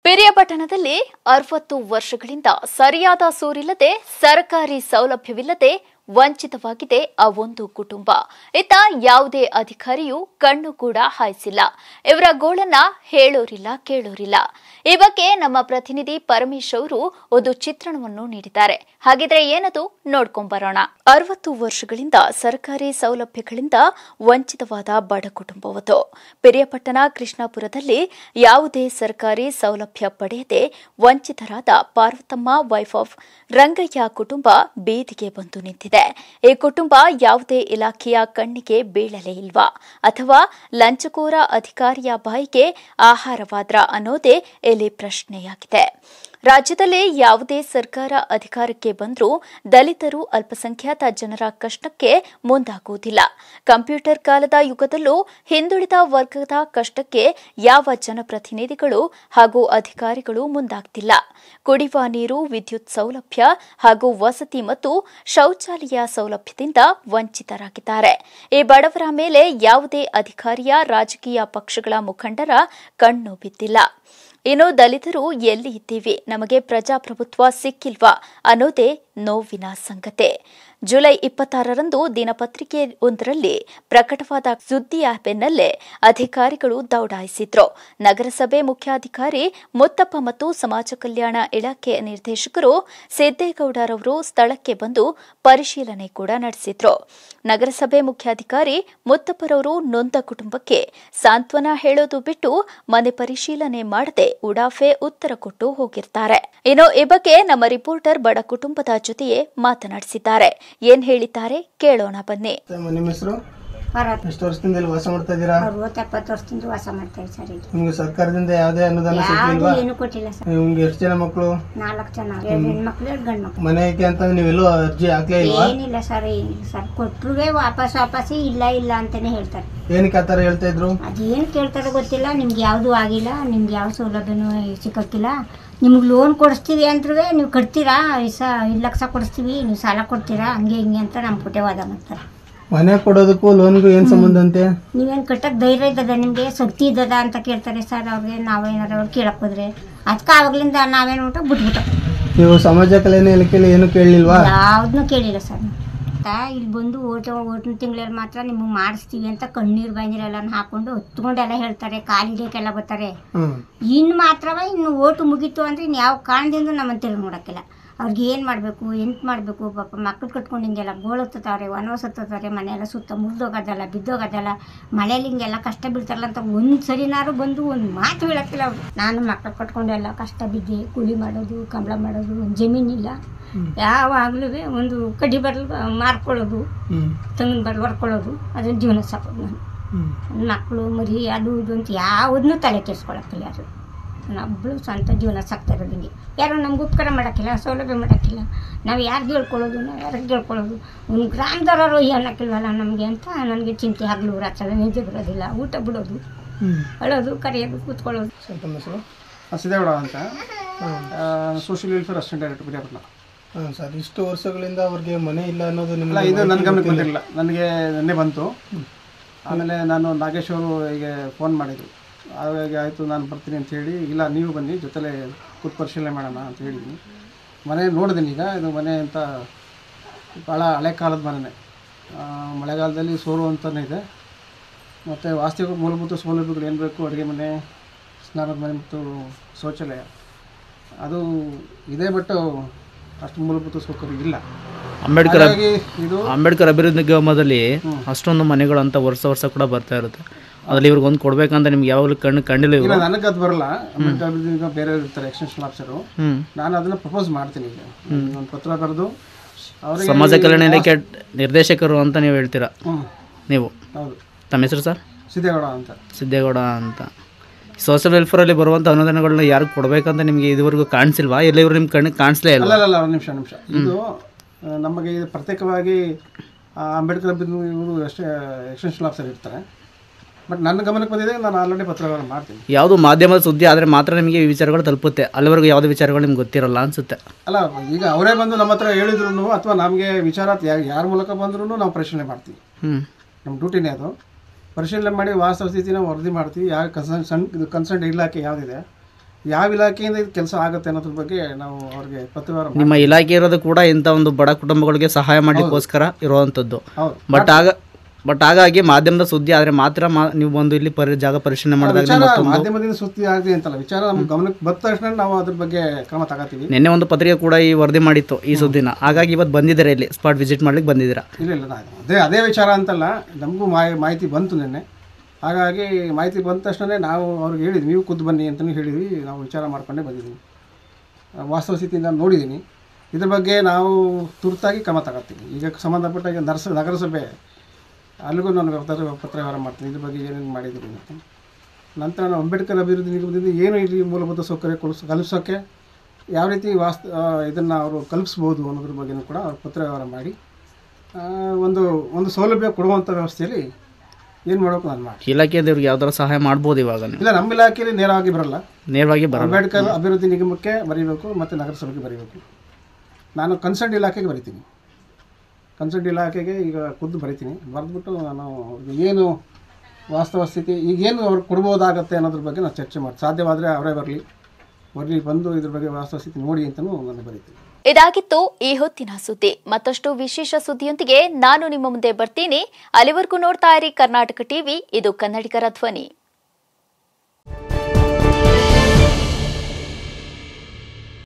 ಪಿರಿಯಾಪಟ್ಟಣದಲ್ಲಿ ಅರವತ್ತು ವರ್ಷಗಳಿಂದ ಸರಿಯಾದ ಸೂರಿಲ್ಲದೆ ಸರ್ಕಾರಿ ಸೌಲಭ್ಯವಿಲ್ಲದೆ ವಂಚಿತವಾಗಿದೆ ಆ ಒಂದು ಕುಟುಂಬ ಇತ್ತ ಯಾವುದೇ ಅಧಿಕಾರಿಯೂ ಕಣ್ಣು ಕೂಡ ಹಾಯಿಸಿಲ್ಲ ಇವರ ಗೋಳನ್ನ ಹೇಳೋರಿಲ್ಲ ಕೇಳೋರಿಲ್ಲ ಈ ಬಗ್ಗೆ ನಮ್ಮ ಪ್ರತಿನಿಧಿ ಪರಮೇಶ್ ಅವರು ಒಂದು ಚಿತ್ರಣವನ್ನು ನೀಡಿದ್ದಾರೆ ಹಾಗಿದ್ರೆ ಏನದು ನೋಡ್ಕೊಂಬರೋಣ ಅರವತ್ತು ವರ್ಷಗಳಿಂದ ಸರ್ಕಾರಿ ಸೌಲಭ್ಯಗಳಿಂದ ವಂಚಿತವಾದ ಬಡ ಕುಟುಂಬವದು ಪಿರಿಯಪಟ್ಟಣ ಕೃಷ್ಣಾಪುರದಲ್ಲಿ ಯಾವುದೇ ಸರ್ಕಾರಿ ಸೌಲಭ್ಯ ಪಡೆಯದೆ ವಂಚಿತರಾದ ಪಾರ್ವತಮ್ಮ ವೈಫ್ ಆಫ್ ರಂಗಯ್ಯ ಕುಟುಂಬ ಬೀದಿಗೆ ಬಂದು ನಿಂತಿದೆ ಈ ಕುಟುಂಬ ಯಾವುದೇ ಇಲಾಖೆಯ ಕಣ್ಣಿಗೆ ಬೀಳಲೇ ಇಲ್ವಾ ಅಥವಾ ಲಂಚಕೋರ ಅಧಿಕಾರಿಯ ಬಾಯಿಗೆ ಆಹಾರವಾದ್ರ ಅನ್ನೋದೇ ಇಲ್ಲಿ ಪ್ರಶ್ನೆಯಾಗಿದೆ ರಾಜ್ಯದಲ್ಲಿ ಯಾವುದೇ ಸರ್ಕಾರ ಅಧಿಕಾರಕ್ಕೆ ಬಂದರೂ ದಲಿತರು ಅಲ್ಪಸಂಖ್ಯಾತ ಜನರ ಕಷ್ಟಕ್ಕೆ ಮುಂದಾಗುವುದಿಲ್ಲ ಕಂಪ್ಯೂಟರ್ ಕಾಲದ ಯುಗದಲ್ಲೂ ಹಿಂದುಳಿದ ವರ್ಗದ ಕಷ್ಟಕ್ಕೆ ಯಾವ ಜನಪ್ರತಿನಿಧಿಗಳು ಹಾಗೂ ಅಧಿಕಾರಿಗಳು ಮುಂದಾಗ್ತಿಲ್ಲ ಕುಡಿಯುವ ನೀರು ವಿದ್ಯುತ್ ಸೌಲಭ್ಯ ಹಾಗೂ ವಸತಿ ಮತ್ತು ಶೌಚಾಲಯ ಸೌಲಭ್ಯದಿಂದ ವಂಚಿತರಾಗಿದ್ದಾರೆ ಈ ಬಡವರ ಮೇಲೆ ಯಾವುದೇ ಅಧಿಕಾರಿಯ ರಾಜಕೀಯ ಪಕ್ಷಗಳ ಮುಖಂಡರ ಕಣ್ಣು ಬಿದ್ದಿಲ್ಲ ಇನ್ನು ದಲಿತರು ಎಲ್ಲಿ ಇದ್ದೀವಿ ನಮಗೆ ಪ್ರಜಾಪ್ರಭುತ್ವ ಸಿಕ್ಕಿಲ್ವಾ ಅನ್ನೋದೇ ನೋವಿನ ಸಂಗತಿ ಜುಲೈ ಇಪ್ಪತ್ತಾರರಂದು ದಿನಪತ್ರಿಕೆ ಒಂದರಲ್ಲಿ ಪ್ರಕಟವಾದ ಸುದ್ದಿಯ ಬೆನ್ನಲ್ಲೇ ಅಧಿಕಾರಿಗಳು ದೌಡಾಯಿಸಿದ್ರು ನಗರಸಭೆ ಮುಖ್ಯಾಧಿಕಾರಿ ಮುತ್ತಪ್ಪ ಮತ್ತು ಸಮಾಜ ಕಲ್ಯಾಣ ಇಲಾಖೆ ನಿರ್ದೇಶಕರು ಸಿದ್ದೇಗೌಡರವರು ಸ್ಥಳಕ್ಕೆ ಬಂದು ಪರಿಶೀಲನೆ ಕೂಡ ನಡೆಸಿದ್ರು ನಗರಸಭೆ ಮುಖ್ಯಾಧಿಕಾರಿ ಮುತ್ತಪ್ಪರವರು ನೊಂದ ಕುಟುಂಬಕ್ಕೆ ಸಾಂತ್ವನ ಹೇಳೋದು ಬಿಟ್ಟು ಮನೆ ಪರಿಶೀಲನೆ ಮಾಡದೆ ಉಡಾಫೆ ಉತ್ತರ ಕೊಟ್ಟು ಹೋಗಿರ್ತಾರೆ ಇನ್ನು ಈ ಬಗ್ಗೆ ನಮ್ಮ ರಿಪೋರ್ಟರ್ ಬಡ ಕುಟುಂಬದ ಜೊತೆಯೇ ಮಾತನಾಡಿಸಿದ್ದಾರೆ ಏನ್ ಹೇಳಿದ್ದಾರೆ ಕೇಳೋಣ ಬನ್ನಿ ಅಮ್ಮ, ನಿಮ್ಮ ಹೆಸರು ಅರವತ್ತು ಎಷ್ಟು ವರ್ಷದಿಂದ ಇಲ್ಲಿ ವಾಸ ಮಾಡ್ತಾ ಇದ್ದೀರಾ ಅರವತ್ತು ಎಪ್ಪತ್ತು ವರ್ಷದಿಂದ ವಾಸ ಮಾಡ್ತೇವೆ ಸರ್ ಇಲ್ಲಿ ನಿಮ್ಗೆ ಸರ್ಕಾರದಿಂದ ಯಾವುದೇ ಅನುದಾನ ಯಾವುದು ಸಿಗ್ಲಿಲ್ವಾ ಏನು ಕೊಟ್ಟಿಲ್ಲ ಸರ್ ನಿಮ್ಗೆ ಎಷ್ಟು ಜನ ಮಕ್ಕಳು ನಾಲ್ಕು ಜನ ಎರಡು ಹೆಣ್ಮಕ್ಳು ಎರಡು ಗಂಡು ಮಕ್ಳು ಮನೆ ಐತೆ ಅಂತ ನೀವೆಲ್ಲೂ ಅರ್ಜಿ ಹಾಕ್ಲೇ ಇಲ್ವಾ ಏನಿಲ್ಲ ಸರ್ ಏನಿಲ್ಲ ಸರ್ ಕೊಟ್ಟರುವೆ ವಾಪಸ್ ವಾಪಸ್ ಇಲ್ಲ ಇಲ್ಲ ಅಂತಾನೆ ಹೇಳ್ತಾರೆ ಏನಕ್ಕೆ ಆ ಥರ ಹೇಳ್ತಾ ಇದ್ರು ಅದೇನು ಕೇಳ್ತಾರೋ ಗೊತ್ತಿಲ್ಲ ನಿಮ್ಗೆ ಯಾವುದು ಆಗಿಲ್ಲ ನಿಮ್ಗೆ ಯಾವ ಸೌಲಭ್ಯನೂ ಸಿಕ್ಕೋಕ್ಕಿಲ್ಲ ನಿಮ್ಗೆ ಲೋನ್ ಕೊಡಿಸ್ತೀವಿ ಅಂದ್ರೂ ನೀವು ಕಟ್ತೀರಾ ಸ ಐದು ಲಕ್ಷ ಕೊಡಿಸ್ತೀವಿ ನೀವು ಸಾಲ ಕೊಡ್ತೀರಾ ಹಂಗೆ ಹಿಂಗೆ ಅಂತ ನಮ್ಮ ಕುಟೆ ವಾದ ಮಾಡ್ತಾರೆ ಮನೆ ಕೊಡೋದಕ್ಕೂ ಲೋನ್ಗೂ ಏನ್ ಸಂಬಂಧ ಅಂತೆ ನೀವೇನು ಕಟ್ಟಕ್ಕೆ ಧೈರ್ಯ ಇದ್ದದ ನಿಮಗೆ ಶಕ್ತಿ ಇದ್ದದ ಅಂತ ಕೇಳ್ತಾರೆ ಸರ್ ಅವ್ರಿಗೆ ನಾವೇನಾರು ಅವ್ರು ಕೇಳಕ್ಕೆ ಹೋದ್ರೆ ಅದಕ್ಕೆ ಆವಾಗಲಿಂದ ನಾವೇನು ಊಟ ಬಿಟ್ಬಿಟ್ಟು ನೀವು ಸಮಾಜ ಕಲ್ಯಾಣ ಇಲಾಖೆಯಲ್ಲಿ ಏನು ಕೇಳಲಿಲ್ವಾ ಯಾವ್ದನ್ನೂ ಕೇಳಿಲ್ಲ ಸರ್ ಅಂತ ಇಲ್ಲಿ ಬಂದು ಓಟ ಓಟಿನ ತಿಂಗಳಲ್ಲಿ ಮಾತ್ರ ನಿಮಗೆ ಮಾಡಿಸ್ತೀವಿ ಅಂತ ಕಣ್ಣೀರು ಬಂದಿರಲ್ಲ ಹಾಕೊಂಡು ಹೊತ್ಕೊಂಡೆಲ್ಲ ಹೇಳ್ತಾರೆ ಕಾಲಿಡಕ್ಕೆಲ್ಲ ಬರ್ತಾರೆ ಹ್ಮ್ ಇನ್ನು ಮಾತ್ರವ ಇನ್ನು ಓಟು ಮುಗೀತು ಅಂದರೆ ಇನ್ನು ಯಾವ ಕಾರಣದಿಂದ ನಮ್ಮನ್ನು ತಿರುಗಿ ನೋಡೋಕ್ಕಿಲ್ಲ ಅವ್ರಿಗೆ ಏನು ಮಾಡಬೇಕು ಎಂತ ಮಾಡಬೇಕು ಪಾಪ ಮಕ್ಳು ಕಟ್ಕೊಂಡು ಹಿಂಗೆಲ್ಲ ಗೋಳತ್ತತಾರೆ ವನವಾಸ ಹತ್ತತಾರೆ ಮನೆಯೆಲ್ಲ ಸುತ್ತ ಮುರಿದೋಗೋದಲ್ಲ ಬಿದ್ದೋಗೋದಲ್ಲ ಮಳೆಯಲ್ಲಿ ಹಿಂಗೆಲ್ಲ ಕಷ್ಟ ಬೀಳ್ತಾರಲ್ಲ ಅಂತ ಒಂದು ಸರಿನಾರು ಬಂದು ಒಂದು ಮಾತು ಹೇಳಕ್ಕಿಲ್ಲ ಅವ್ರು ನಾನು ಮಕ್ಳು ಕಟ್ಕೊಂಡು ಎಲ್ಲ ಕಷ್ಟ ಬಿದ್ದೆ ಕೂಲಿ ಮಾಡೋದು ಕಂಬಳ ಮಾಡೋದು ಒಂದು ಜಮೀನಿಲ್ಲ ಯಾವಾಗಲೂ ಒಂದು ಕಡ್ಡಿ ಬರಲು ಮಾರ್ಕೊಳ್ಳೋದು ಹ್ಮ್ ತೆಂಗಿನ ಬರಲು ಹೊರ್ಕೊಳ್ಳೋದು ಅದನ್ನ ಜೀವನ ಸಾಕೋದು ನಾನು ಹ್ಮ್ ನನ್ನ ಮಕ್ಕಳು ಮರಿ ಅದು ಇದು ಅಂತ ಯಾವುದನ್ನೂ ತಲೆ ಕೆಡಿಸ್ಕೊಳಕ್ಕಿಲ್ಲ ಯಾರು ನಾವೊಬ್ಬಳು ಸ್ವಂತ ಜೀವನ ಸಾಕ್ತಾ ಇರೋದು ಹಿಂಗೆ ಯಾರು ನಮ್ಗೆ ಉಪಕಾರ ಮಾಡೋಕ್ಕಿಲ್ಲ ಸೌಲಭ್ಯ ಮಾಡೋಕ್ಕಿಲ್ಲ ನಾವು ಯಾರಿಗೆ ಹೇಳ್ಕೊಳ್ಳೋದು ನಾವು ಯಾರಿಗೆ ಹೇಳ್ಕೊಳ್ಳೋದು ಒಂದು ಗ್ರಾಮದವರು ಅನ್ನೋಕ್ಕಿಲ್ವಲ್ಲ ನಮಗೆ ಅಂತ ನನಗೆ ಚಿಂತೆ ಹಗಲು ರಾತ್ರಿ ನಿದ್ದೆ ಬರೋದಿಲ್ಲ ಊಟ ಬಿಡೋದು ಹ್ಮ್ ಅಳೋದು ಕರೆಯೋದು ಕೂತ್ಕೊಳ್ಳೋದು ಸರ್ ತಮ್ಮ ಹೆಸರು ಸಿದ್ದೇಗೌಡ ಅಂತ ಹ್ಮ್ social welfare assistant director Piriyapatna ಹಾಂ ಸರ್ ಇಷ್ಟು ವರ್ಷಗಳಿಂದ ಅವ್ರಿಗೆ ಮನೆ ಇಲ್ಲ ಅನ್ನೋದು ಅಲ್ಲ ನಿಮ್ಗೆ ಇದು ನನ್ನ ಮಾಹಿತಿ ಗಮನಕ್ಕೆ ಗೊತ್ತಿಲ್ಲ. ಬಂದಿರಲಿಲ್ಲ ನನಗೆ ನಿನ್ನೆ ಬಂತು ಆಮೇಲೆ ನಾನು ನಾಗೇಶ್ ಅವರು ಹೀಗೆ ಫೋನ್ ಮಾಡಿದರು ಹಾಗಾಗಿ ಆಯಿತು ನಾನು ಬರ್ತೀನಿ ಅಂತ ಹೇಳಿ ಇಲ್ಲ ನೀವು ಬನ್ನಿ ಜೊತೆಲೆ ಕೂತ್ ಪರಿಶೀಲನೆ ಮಾಡೋಣ ಅಂತ ಹೇಳಿದ್ದೀನಿ ಮನೆ ನೋಡಿದ್ದೀನಿ ಈಗ ಇದು ಮನೆ ಅಂತ ಭಾಳ ಹಳೆ ಕಾಲದ ಮನೆನೇ ಆ, ಮಳೆಗಾಲದಲ್ಲಿ ಸೋರು ಅಂತಲೇ ಇದೆ ಮತ್ತು ವಾಸ್ತವಿಕ ಮೂಲಭೂತ ಸೌಲಭ್ಯಗಳು ಏನು ಬೇಕು ಅಡುಗೆ ಮನೆ ಸ್ನಾನದ ಮನೆ ಮತ್ತು ಶೌಚಾಲಯ ಅದು ಇದೆ ಬಟ್ ಅಷ್ಟು ಮೂಲಭೂತ ಸೌಕರ್ಯ ಇಲ್ಲ ಅಂಬೇಡ್ಕರ್ ಅಬ್- ಹಾಗಾಗಿ ಇದು ಅಂಬೇಡ್ಕರ್ ಅಭಿವೃದ್ಧಿ ನಿಗಮದಲ್ಲಿ ಅಷ್ಟೊಂದು ಮನೆಗಳು ಅಂತ ವರ್ಷ ವರ್ಷ ಕೂಡ ಬರ್ತಾ ಇರುತ್ತೆ ಅದ್ರಲ್ಲಿ ಇವ್ರಿಗೆ ಒಂದು ಕೊಡ್ಬೇಕಂತ ನಿಮ್ಗೆ ಯಾವಾಗಲೂ ಕಣ್ಣು ಕಂಡಿಲ್ಲ ಇಲ್ಲ ಇವರು ನನಗೆ ಅದು ಬರಲ್ಲ ಅಮೆರಿಕ ಅಭಿವೃದ್ಧಿ ಬೇರೆ ಇರ್ತಾರೆ ಎಕ್ಸ್ಟೆನ್ಷನ್ ಆಫೀಸರು ಹ್ಞೂ ನಾನು ಅದನ್ನ ಪ್ರಪೋಸ್ ಮಾಡ್ತೀನಿ ಈಗ ಒಂದು ಪತ್ರ ಬರೆದು ಅವರಿಗೆ ಸಮಾಜ ಕಲ್ಯಾಣ ಇಲಾಖೆ ನಿರ್ದೇಶಕರು ಅಂತ ನೀವು ಹೇಳ್ತೀರಾ ಹ್ಞೂ ನೀವು ಹೌದು ತಮ್ಮ ಹೆಸರು ಸರ್ ಸಿದ್ದೇಗೌಡ ಅಂತ ಸಿದ್ದೇಗೌಡ ಅಂತ ಸೋಷಿಯಲ್ ವೆಲ್ಫೇರಲ್ಲಿ ಬರುವಂಥ ಅನುದಾನಗಳನ್ನ ಯಾರು ಕೊಡಬೇಕಂತ ನಿಮಗೆ ಇದುವರೆಗೂ ಕಾಣಿಸಿಲ್ವಾ ಎಲ್ಲ ಇವರು ನಿಮ್ಮ ಕಣ್ಣಿಗೆ ಕಾಣಿಸ್ಲೇ ಇಲ್ಲ ಅಲ್ಲ ಅಲ್ಲ ಒಂದು ನಿಮಿಷ ನಿಮಿಷ ಇದು ಆ, ನಮಗೆ ಇದು ಪ್ರತ್ಯೇಕವಾಗಿ ಆ, ಅಂಬೇಡ್ಕರ್ ಅಭಿವೃದ್ಧಿ ಇವರು ಅಷ್ಟೇ ಎಕ್ಸ್ಟೆನ್ಷನ್ ಆಫೀಸರ್ ಇರ್ತಾರೆ ಬಟ್ ನನ್ನ ಗಮನಕ್ಕೆ ಬಂದಿದೆ ನಾನು ಆಲ್ರೆಡಿ ಪತ್ರವನ್ನು ಮಾಡ್ತೀನಿ ಯಾವುದು ಮಾಧ್ಯಮದ ಸುದ್ದಿ ಆದರೆ ಮಾತ್ರ ನಿಮಗೆ ಈ ವಿಚಾರಗಳು ತಲುಪುತ್ತೆ ಅಲ್ಲಿವರೆಗೂ ಯಾವುದೇ ವಿಚಾರಗಳು ನಿಮ್ಗೆ ಗೊತ್ತಿರಲ್ಲ ಅನಿಸುತ್ತೆ ಅಲ್ಲ ಈಗ ಅವರೇ ಬಂದು ನಮ್ಮ ಹತ್ರ ಹೇಳಿದ್ರು ಅಥವಾ ನಮಗೆ ವಿಚಾರ ಯಾರ ಮೂಲಕ ಬಂದ್ರೂ ನಾವು ಪರಿಶೀಲನೆ ಮಾಡ್ತೀವಿ ಹ್ಞೂ ನಮ್ಮ ಡ್ಯೂಟಿನೇ ಅದು ಪರಿಶೀಲನೆ ಮಾಡಿ ವಾಸ್ತವ ಸ್ಥಿತಿನ ವರದಿ ಮಾಡ್ತೀವಿ ಯಾವ ಕನ್ಸರ್ನ್ ಸಣ್ಣ ಇದು ಕನ್ಸರ್ನ್ ಇಲಾಖೆ ಯಾವುದಿದೆ ಯಾವ ಇಲಾಖೆಯಿಂದ ಇದು ಕೆಲಸ ಆಗುತ್ತೆ ಅನ್ನೋದ್ರ ಬಗ್ಗೆ ನಾವು ಅವ್ರಿಗೆ ಪತ್ರವ್ಯವಹಾರ ಮಾಡಿ ನಿಮ್ಮ ಇಲಾಖೆ ಇರೋದು ಕೂಡ ಇಂಥ ಒಂದು ಬಡ ಕುಟುಂಬಗಳಿಗೆ ಸಹಾಯ ಮಾಡಲಿಕ್ಕೋಸ್ಕರ ಇರುವಂಥದ್ದು ಹೌದು ಬಟ್ ಆಗ ಬಟ್ ಹಾಗಾಗಿ ಮಾಧ್ಯಮದ ಸುದ್ದಿ ಆದರೆ ಮಾತ್ರ ಮಾ ನೀವು ಬಂದು ಇಲ್ಲಿ ಪರಿ ಜಾಗ ಪರಿಶೀಲನೆ ಮಾಡಿದಾಗ ವಿಚಾರ ಮತ್ತೊಂದು ಮಾಧ್ಯಮದಿಂದ ಸುದ್ದಿ ಆಗದೆ ಅಂತಲ್ಲ ವಿಚಾರ ನಮ್ಮ ಗಮನಕ್ಕೆ ಬಂದ ತಕ್ಷಣ ನಾವು ಅದ್ರ ಬಗ್ಗೆ ಕ್ರಮ ತಗೋತೀವಿ ನಿನ್ನೆ ಒಂದು ಪತ್ರಿಕೆ ಕೂಡ ಈ ವರದಿ ಮಾಡಿತ್ತು ಈ ಸುದ್ದಿನ ಹಾಗಾಗಿ ಇವತ್ತು ಬಂದಿದ್ದೀರಾ ಇಲ್ಲಿ ಸ್ಪಾಟ್ ವಿಸಿಟ್ ಮಾಡ್ಲಿಕ್ಕೆ ಬಂದಿದ್ದೀರಾ ಇಲ್ಲ ಇಲ್ಲ ನಾ- ಅದೇ ಅದೇ ವಿಚಾರ ಅಂತಲ್ಲ ನಮಗೂ ಮಾಹಿ ಮಾಹಿತಿ ಬಂತು ನಿನ್ನೆ ಹಾಗಾಗಿ ಮಾಹಿತಿ ಬಂದ ತಕ್ಷಣ ನಾವು ಅವ್ರಿಗೆ ಹೇಳಿದ್ವಿ ನೀವು ಖುದ್ದು ಬನ್ನಿ ಅಂತಲೂ ಹೇಳಿದ್ವಿ ನಾವು ವಿಚಾರ ಮಾಡ್ಕೊಂಡೇ ಬಂದಿದ್ದೀವಿ ಆ, ವಾಸ್ತವ ಸ್ಥಿತಿಯಿಂದ ನೋಡಿದ್ದೀನಿ ಇದ್ರ ಬಗ್ಗೆ ನಾವು ತುರ್ತಾಗಿ ಕ್ರಮ ತಗೋತೀವಿ ಈಗ ಸಂಬಂಧಪಟ್ಟ ಈಗ ನರ್ಸ ನಗರಸಭೆ ಅಲ್ಲಿಗೂ ನಾನು ಪತ್ರ ಪತ್ರ ವ್ಯವಹಾರ ಮಾಡ್ತೀನಿ ಇದ್ರ ಬಗ್ಗೆ ಏನೇನು ಮಾಡಿದ್ದೀರಿ ಅಂತ ನಂತರ ನಾವು ಅಂಬೇಡ್ಕರ್ ಅಭಿವೃದ್ಧಿ ನಿಗಮದಿಂದ ಏನು ಇಲ್ಲಿ ಮೂಲಭೂತ ಸೌಕರ್ಯ ಕೊಡಿಸ್ ಕಲ್ಪಿಸೋಕ್ಕೆ ಯಾವ ರೀತಿ ವಾಸ್ತು ಇದನ್ನು ಅವರು ಕಲ್ಪಿಸ್ಬೋದು ಅನ್ನೋದ್ರ ಬಗ್ಗೆನೂ ಕೂಡ ಅವ್ರು ಪತ್ರ ವ್ಯವಹಾರ ಮಾಡಿ ಆ, ಒಂದು ಒಂದು ಸೌಲಭ್ಯ ಕೊಡುವಂಥ ವ್ಯವಸ್ಥೆಯಲ್ಲಿ ಏನು ಮಾಡಬೇಕು ನಾನು ಮಾಡಿ ಇಲಾಖೆಯಿಂದ ಇವ್ರಿಗೆ ಯಾವ್ದಾರ ಸಹಾಯ ಮಾಡ್ಬೋದು ಇವಾಗ ನೀವು ಇಲ್ಲ ನಮ್ಮ ಇಲಾಖೆಯಲ್ಲಿ ನೇರವಾಗಿ ಬರಲ್ಲ ನೇರವಾಗಿ ಬರಲ್ಲ ಅಂಬೇಡ್ಕರ್ ಅಭಿವೃದ್ಧಿ ನಿಗಮಕ್ಕೆ ಬರೀಬೇಕು ಮತ್ತು ನಗರಸಭೆಗೆ ಬರೀಬೇಕು ನಾನು ಕನ್ಸರ್ಟ್ ಇಲಾಖೆಗೆ ಬರಿತೀನಿ ಕನ್ಸರ್ಟ್ ಇಲಾಖೆಗೆ ಈಗ ಖುದ್ದು ಬರಿತೀನಿ ಬರೆದ್ಬಿಟ್ಟು ನಾನು ಅವ್ರಿಗೆ ಏನು ವಾಸ್ತವ ಸ್ಥಿತಿ ಈಗೇನು ಅವ್ರು ಕೊಡ್ಬೋದಾಗತ್ತೆ ಅನ್ನೋದ್ರ ಬಗ್ಗೆ ನಾನು ಚರ್ಚೆ ಮಾಡಿ ಸಾಧ್ಯವಾದರೆ ಅವರೇ ಬರಲಿ ಬರಲಿ ಬಂದು ಇದ್ರ ಬಗ್ಗೆ ವಾಸ್ತವ ಸ್ಥಿತಿ ನೋಡಿ ಅಂತಲೂ ನಾನು ಬರೀತೀನಿ ಇದಾಗಿತ್ತು ಈ ಹೊತ್ತಿನ ಸುದ್ದಿ ಮತ್ತಷ್ಟು ವಿಶೇಷ ಸುದ್ದಿಯೊಂದಿಗೆ ನಾನು ನಿಮ್ಮ ಮುಂದೆ ಬರ್ತೀನಿ ಅಲ್ಲಿವರೆಗೂ ನೋಡ್ತಾ ಇರಿ ಕರ್ನಾಟಕ ಟಿವಿ ಇದು ಕನ್ನಡಿಗರ ಧ್ವನಿ